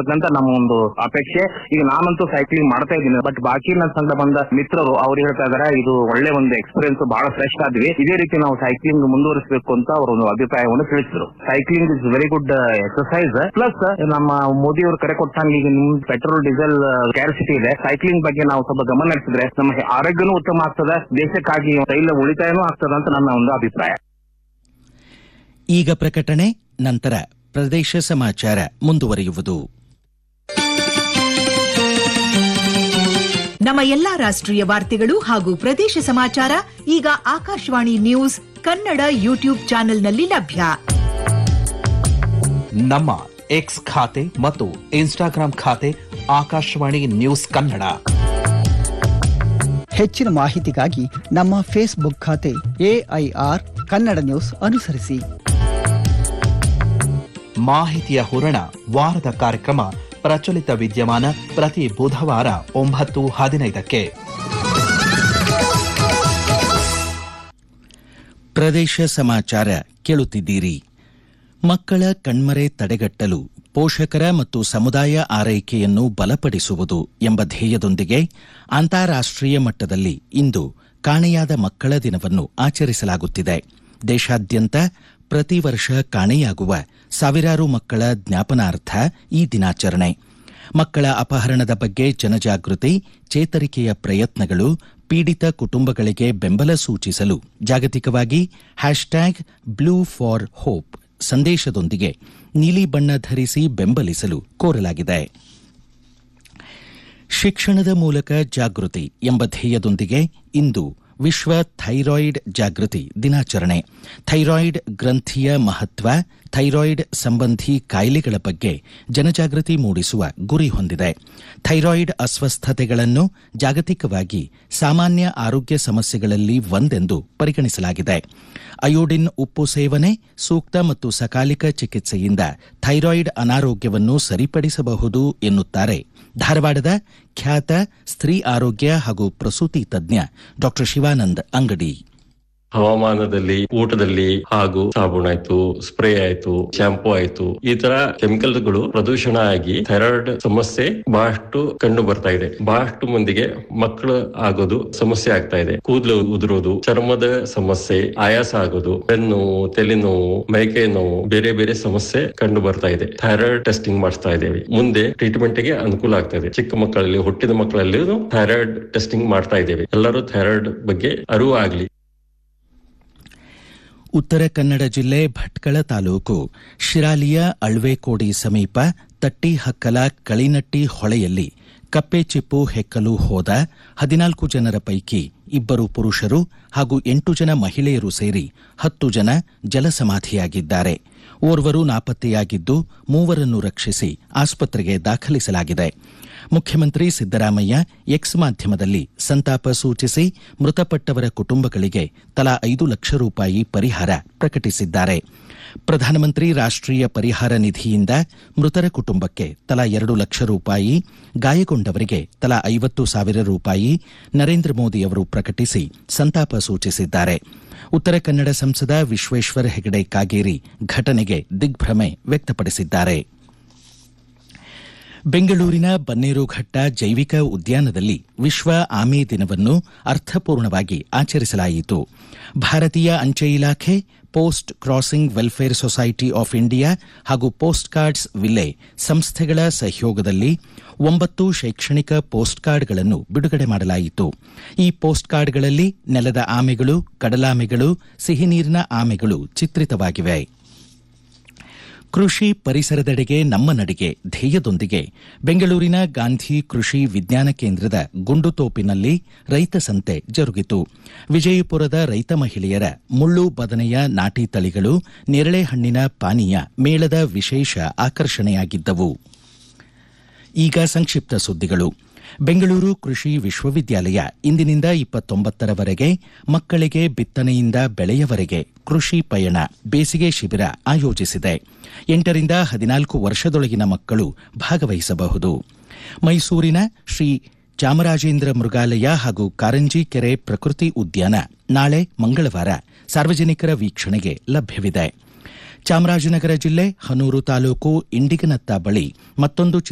ಆಗ್ತಕ್ಕಂತ ನಮ್ಮ ಒಂದು ಅಪೇಕ್ಷೆ ಈಗ ನಾನಂತೂ ಸೈಕ್ಲಿಂಗ್ ಮಾಡ್ತಾ ಇದ್ದೀನಿ ಬಟ್ ಬಾಕಿ ನನ್ನ ಸಂಘ ಬಂದ ಮಿತ್ರರು ಅವ್ರು ಹೇಳ್ತಾ ಇದಾರೆ ಇದು ಒಳ್ಳೆ ಒಂದು ಎಕ್ಸ್ಪೀರಿಯನ್ಸ್ ಬಹಳ ಫ್ರೆಶ್ ಆದ್ವಿ ಇದೇ ರೀತಿ ನಾವು ಸೈಕ್ಲಿಂಗ್ ಮುಂದುವರಿಸಬೇಕು ಅಂತ ಅವರು ಒಂದು ಅಭಿಪ್ರಾಯವನ್ನು ತಿಳಿಸಿದ್ರು cycling is very good exercise plus ನಮ್ಮ ಮೋದಿ ಅವರು ಕರೆ ಕೊಟ್ಟಂಗೆ ಈಗ ನಿಮ್ ಪೆಟ್ರೋಲ್ ಡೀಸೆಲ್ ಕ್ಯಾರಸಿಟಿ ಇದೆ ಸೈಕ್ಲಿಂಗ್ ಬಗ್ಗೆ ನಾವು ಸ್ವಲ್ಪ ಗಮನ ಹರಿಸಿದ್ರೆ ನಮ್ಮ ಆರೋಗ್ಯನೂ ಉತ್ತಮ ಆಗ್ತದೆ ದೇಶಕ್ಕಾಗಿ ತೈಲ ಉಳಿತಾಯನೂ ಆಗ್ತದೆ ಅಂತ ನನ್ನ ಒಂದು ಅಭಿಪ್ರಾಯ ಈಗ ಪ್ರಕಟಣೆ ನಂತರ ಪ್ರದೇಶ ಸಮಾಚಾರ ಮುಂದುವರಿಯುವುದು ನಮ್ಮ ಎಲ್ಲಾ ರಾಷ್ಟ್ರೀಯ ವಾರ್ತೆಗಳು ಹಾಗೂ ಪ್ರದೇಶ ಸಮಾಚಾರ ಈಗ ಆಕಾಶವಾಣಿ ನ್ಯೂಸ್ ಕನ್ನಡ ಯೂಟ್ಯೂಬ್ ಚಾನೆಲ್ನಲ್ಲಿ ಲಭ್ಯ ನಮ್ಮ ಎಕ್ಸ್ ಖಾತೆ ಮತ್ತು ಇನ್ಸ್ಟಾಗ್ರಾಂ ಖಾತೆ ಆಕಾಶವಾಣಿ ನ್ಯೂಸ್ ಕನ್ನಡ ಹೆಚ್ಚಿನ ಮಾಹಿತಿಗಾಗಿ ನಮ್ಮ ಫೇಸ್ಬುಕ್ ಖಾತೆ ಎಐಆರ್ ಕನ್ನಡ ನ್ಯೂಸ್ ಅನುಸರಿಸಿ ಮಾಹಿತಿಯ ಹೂರಣ ವಾರದ ಕಾರ್ಯಕ್ರಮ ಪ್ರಚಲಿತ ವಿದ್ಯಮಾನ ಪ್ರತಿ ಬುಧವಾರ ಒಂಬತ್ತು ಹದಿನೈದಕ್ಕೆ ಪ್ರದೇಶ ಸಮಾಚಾರ ಕೇಳುತ್ತಿದ್ದೀರಿ ಮಕ್ಕಳ ಕಣ್ಮರೆ ತಡೆಗಟ್ಟಲು ಪೋಷಕರ ಮತ್ತು ಸಮುದಾಯ ಆರೈಕೆಯನ್ನು ಬಲಪಡಿಸುವುದು ಎಂಬ ಧ್ಯೇಯದೊಂದಿಗೆ ಅಂತಾರಾಷ್ಟ್ರೀಯ ಮಟ್ಟದಲ್ಲಿ ಇಂದು ಕಾಣೆಯಾದ ಮಕ್ಕಳ ದಿನವನ್ನು ಆಚರಿಸಲಾಗುತ್ತಿದೆ ದೇಶಾದ್ಯಂತ ಪ್ರತಿ ವರ್ಷ ಕಾಣೆಯಾಗುವ ಸಾವಿರಾರು ಮಕ್ಕಳ ಜ್ಞಾಪನಾರ್ಥ ಈ ದಿನಾಚರಣೆ ಮಕ್ಕಳ ಅಪಹರಣದ ಬಗ್ಗೆ ಜನಜಾಗೃತಿ ಚೇತರಿಕೆಯ ಪ್ರಯತ್ನಗಳು ಪೀಡಿತ ಕುಟುಂಬಗಳಿಗೆ ಬೆಂಬಲ ಸೂಚಿಸಲು ಜಾಗತಿಕವಾಗಿ ಹ್ಯಾಶ್ಟ್ಯಾಗ್ ಬ್ಲೂ ಫಾರ್ ಹೋಪ್ ಸಂದೇಶದೊಂದಿಗೆ ನೀಲಿ ಬಣ್ಣ ಧರಿಸಿ ಬೆಂಬಲಿಸಲು ಕೋರಲಾಗಿದೆ ಶಿಕ್ಷಣದ ಮೂಲಕ ಜಾಗೃತಿ ಎಂಬ ಧ್ಯೇಯದೊಂದಿಗೆ ಇಂದು ವಿಶ್ವ ಥೈರಾಯ್ಡ್ ಜಾಗೃತಿ ದಿನಾಚರಣೆ ಥೈರಾಯ್ಡ್ ಗ್ರಂಥಿಯ ಮಹತ್ವ ಥೈರಾಯ್ಡ್ ಸಂಬಂಧಿ ಕಾಯಿಲೆಗಳ ಬಗ್ಗೆ ಜನಜಾಗೃತಿ ಮೂಡಿಸುವ ಗುರಿ ಹೊಂದಿದೆ ಥೈರಾಯ್ಡ್ ಅಸ್ವಸ್ಥತೆಗಳನ್ನು ಜಾಗತಿಕವಾಗಿ ಸಾಮಾನ್ಯ ಆರೋಗ್ಯ ಸಮಸ್ಯೆಗಳಲ್ಲಿ ಒಂದೆಂದು ಪರಿಗಣಿಸಲಾಗಿದೆ ಅಯೋಡಿನ್ ಉಪ್ಪು ಸೇವನೆ ಸೂಕ್ತ ಮತ್ತು ಸಕಾಲಿಕ ಚಿಕಿತ್ಸೆಯಿಂದ ಥೈರಾಯ್ಡ್ ಅನಾರೋಗ್ಯವನ್ನು ಸರಿಪಡಿಸಬಹುದು ಎನ್ನುತ್ತಾರೆ ಧಾರವಾಡದ ಖ್ಯಾತ ಸ್ತ್ರೀ ಆರೋಗ್ಯ ಹಾಗೂ ಪ್ರಸೂತಿ ತಜ್ಞ ಡಾ ಶಿವಾನಂದ್ ಅಂಗಡಿ ಹವಾಮಾನದಲ್ಲಿ ಊಟದಲ್ಲಿ ಹಾಗೂ ಸಾಬೂನ್ ಆಯ್ತು ಸ್ಪ್ರೇ ಆಯ್ತು ಶಾಂಪೂ ಆಯ್ತು ಈ ತರ ಕೆಮಿಕಲ್ಗಳು ಪ್ರದೂಷಣ ಆಗಿ ಥೈರಾಯ್ಡ್ ಸಮಸ್ಯೆ ಬಹಳಷ್ಟು ಕಂಡು ಬರ್ತಾ ಇದೆ ಬಹಳಷ್ಟು ಮಂದಿಗೆ ಮಕ್ಕಳು ಆಗೋದು ಸಮಸ್ಯೆ ಆಗ್ತಾ ಇದೆ ಕೂದಲು ಉದುರೋದು ಚರ್ಮದ ಸಮಸ್ಯೆ ಆಯಾಸ ಆಗೋದು ಬೆನ್ನೋವು ತಲೆನೋವು ಮೈಕೈ ನೋವು ಬೇರೆ ಬೇರೆ ಸಮಸ್ಯೆ ಕಂಡು ಬರ್ತಾ ಇದೆ ಥೈರಾಯ್ಡ್ ಟೆಸ್ಟಿಂಗ್ ಮಾಡಿಸ್ತಾ ಇದ್ದೇವೆ ಮುಂದೆ ಟ್ರೀಟ್ಮೆಂಟ್ ಗೆ ಅನುಕೂಲ ಆಗ್ತಾ ಇದೆ ಚಿಕ್ಕ ಮಕ್ಕಳಲ್ಲಿ ಹುಟ್ಟಿದ ಮಕ್ಕಳಲ್ಲಿ ಥೈರಾಯ್ಡ್ ಟೆಸ್ಟಿಂಗ್ ಮಾಡ್ತಾ ಇದ್ದೇವೆ ಎಲ್ಲರೂ ಥೈರಾಯ್ಡ್ ಬಗ್ಗೆ ಅರಿವು ಆಗ್ಲಿ ಉತ್ತರ ಕನ್ನಡ ಜಿಲ್ಲೆ ಭಟ್ಕಳ ತಾಲೂಕು ಶಿರಾಲಿಯ ಅಳ್ವೆಕೋಡಿ ಸಮೀಪ ತಟ್ಟಿಹಕ್ಕಲ ಕಳಿನಟ್ಟಿ ಹೊಳೆಯಲ್ಲಿ ಕಪ್ಪೆ ಚಿಪ್ಪು ಹೆಕ್ಕಲು ಹೋದ ಹದಿನಾಲ್ಕು ಜನರ ಪೈಕಿ ಇಬ್ಬರು ಪುರುಷರು ಹಾಗೂ ಎಂಟು ಜನ ಮಹಿಳೆಯರು ಸೇರಿ ಹತ್ತು ಜನ ಜಲಸಮಾಧಿಯಾಗಿದ್ದಾರೆ ಓರ್ವರು ನಾಪತ್ತೆಯಾಗಿದ್ದು ಮೂವರನ್ನು ರಕ್ಷಿಸಿ ಆಸ್ಪತ್ರೆಗೆ ದಾಖಲಿಸಲಾಗಿದೆ ಮುಖ್ಯಮಂತ್ರಿ ಸಿದ್ದರಾಮಯ್ಯ ಎಕ್ಸ್ ಮಾಧ್ಯಮದಲ್ಲಿ ಸಂತಾಪ ಸೂಚಿಸಿ ಮೃತಪಟ್ಟವರ ಕುಟುಂಬಗಳಿಗೆ ತಲಾ ಐದು ಲಕ್ಷ ರೂಪಾಯಿ ಪರಿಹಾರ ಪ್ರಕಟಿಸಿದ್ದಾರೆ ಪ್ರಧಾನಮಂತ್ರಿ ರಾಷ್ಟ್ರೀಯ ಪರಿಹಾರ ನಿಧಿಯಿಂದ ಮೃತರ ಕುಟುಂಬಕ್ಕೆ ತಲಾ ಎರಡು ಲಕ್ಷ ರೂಪಾಯಿ ಗಾಯಗೊಂಡವರಿಗೆ ತಲಾ ಐವತ್ತು ಸಾವಿರ ರೂಪಾಯಿ ನರೇಂದ್ರ ಮೋದಿ ಅವರು ಪ್ರಕಟಿಸಿ ಸಂತಾಪ ಸೂಚಿಸಿದ್ದಾರೆ ಉತ್ತರ ಕನ್ನಡ ಸಂಸದ ವಿಶ್ವೇಶ್ವರ ಹೆಗಡೆ ಕಾಗೇರಿ ಘಟನೆಗೆ ದಿಗ್ಭ್ರಮೆ ವ್ಯಕ್ತಪಡಿಸಿದ್ದಾರೆ ಬೆಂಗಳೂರಿನ ಬನ್ನೇರುಘಟ್ಟ ಜೈವಿಕ ಉದ್ಯಾನದಲ್ಲಿ ವಿಶ್ವ ಆಮೆ ದಿನವನ್ನು ಅರ್ಥಪೂರ್ಣವಾಗಿ ಆಚರಿಸಲಾಯಿತು ಭಾರತೀಯ ಅಂಚೆ ಇಲಾಖೆ post crossing welfare society of India ಹಾಗೂ ಪೋಸ್ಟ್ ಕಾರ್ಡ್ಸ್ ವಿಲೆ ಸಂಸ್ಥೆಗಳ ಸಹಯೋಗದಲ್ಲಿ ಒಂಬತ್ತು ಶೈಕ್ಷಣಿಕ ಪೋಸ್ಟ್ ಕಾರ್ಡ್ಗಳನ್ನು ಬಿಡುಗಡೆ ಮಾಡಲಾಯಿತು ಈ ಪೋಸ್ಟ್ ಕಾರ್ಡ್ಗಳಲ್ಲಿ ನೆಲದ ಆಮೆಗಳು ಕಡಲಾಮೆಗಳು ಸಿಹಿನೀರಿನ ಆಮೆಗಳು ಚಿತ್ರಿತವಾಗಿವೆ ಕೃಷಿ ಪರಿಸರದೆಡೆಗೆ ನಮ್ಮ ನಡಿಗೆ ಧ್ಯೇಯದೊಂದಿಗೆ ಬೆಂಗಳೂರಿನ ಗಾಂಧಿ ಕೃಷಿ ವಿಜ್ಞಾನ ಕೇಂದ್ರದ ಗುಂಡುತೋಪಿನಲ್ಲಿ ರೈತ ಸಂತೆ ಜರುಗಿತು ವಿಜಯಪುರದ ರೈತ ಮಹಿಳೆಯರ ಮುಳ್ಳು ಬದನೆಯ ನಾಟಿ ತಳಿಗಳು ನೇರಳೆ ಹಣ್ಣಿನ ಪಾನೀಯ ಮೇಳದ ವಿಶೇಷ ಆಕರ್ಷಣೆಯಾಗಿದ್ದವು ಈಗ ಸಂಕ್ಷಿಪ್ತ ಸುದ್ದಿಗಳು ಬೆಂಗಳೂರು ಕೃಷಿ ವಿಶ್ವವಿದ್ಯಾಲಯ ಇಂದಿನಿಂದ ಇಪ್ಪತ್ತೊಂಬತ್ತರವರೆಗೆ ಮಕ್ಕಳಿಗೆ ಬಿತ್ತನೆಯಿಂದ ಬೆಳೆಯವರೆಗೆ ಕೃಷಿ ಪಯಣ ಬೇಸಿಗೆ ಶಿಬಿರ ಆಯೋಜಿಸಿದೆ ಎಂಟರಿಂದ ಹದಿನಾಲ್ಕು ವರ್ಷದೊಳಗಿನ ಮಕ್ಕಳು ಭಾಗವಹಿಸಬಹುದು ಮೈಸೂರಿನ ಶ್ರೀ ಚಾಮರಾಜೇಂದ್ರ ಮೃಗಾಲಯ ಹಾಗೂ ಕಾರಂಜಿ ಕೆರೆ ಪ್ರಕೃತಿ ಉದ್ಯಾನ ನಾಳೆ ಮಂಗಳವಾರ ಸಾರ್ವಜನಿಕರ ವೀಕ್ಷಣೆಗೆ ಲಭ್ಯವಿದೆ ಚಾಮರಾಜನಗರ ಜಿಲ್ಲೆ ಹನೂರು ತಾಲೂಕು ಇಂಡಿಗನತ್ತ ಬಳಿ ಮತ್ತೊಂದು